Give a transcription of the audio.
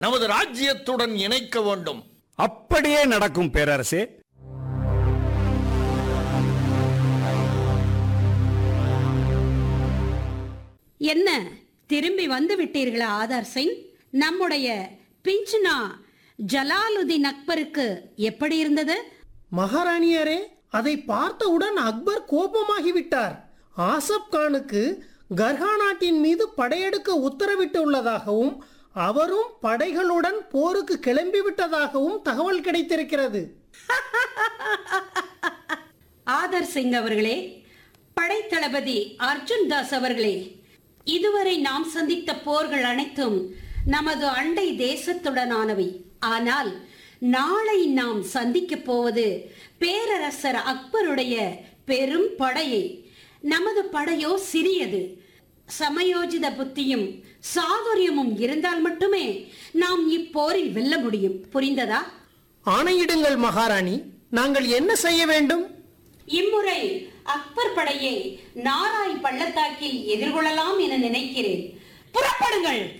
நமது ராஜ்யத்துடன் இணைக்க வேண்டும் அப்படியே நடக்கும் பேரரசே என்ன திரும்பி வந்து விட்டீர்களா ஆதார் சிங் நம்முடைய பிஞ்ச்னா ஜலாலுதீன் அக்பருக்கு எப்படி இருந்தது மகாராணியாரே அதை பார்த்தவுடன் அக்பர் கோபமாகிவிட்டார் ஆசப் கானுக்கு கர்ஹா நாட்டின் மீது படையெடுக்க உத்தரவிட்டுள்ளதாகவும் அவரும் படைகளுடன் போருக்கு கிளம்பிவிட்டதாகவும் தகவல் கிடைத்திருக்கிறது ஆதர் சிங் அவர்களே படைத்தளபதி அர்ஜுன் தாஸ் அவர்களே இதுவரை நாம் சந்தித்த போர்கள் அனைத்தும் நமது அண்டை தேசத்துடனானவை ஆனால் நாளை நாம் சந்திக்கப் போவது பேரரசர் அக்பருடைய பெரும் படையை நமது படையோ சிறியது சமயோஜித புத்தியும் சாதுரியமும் இருந்தால் மட்டுமே நாம் இப்போரில் வெல்ல முடியும் புரிந்ததா ஆணையிடுங்கள் மகாராணி நாங்கள் என்ன செய்ய வேண்டும் இம்முறை அக்பர் படையை நாராய் பள்ளத்தாக்கில் எதிர்கொள்ளலாம் என நினைக்கிறேன் புறப்படுங்கள்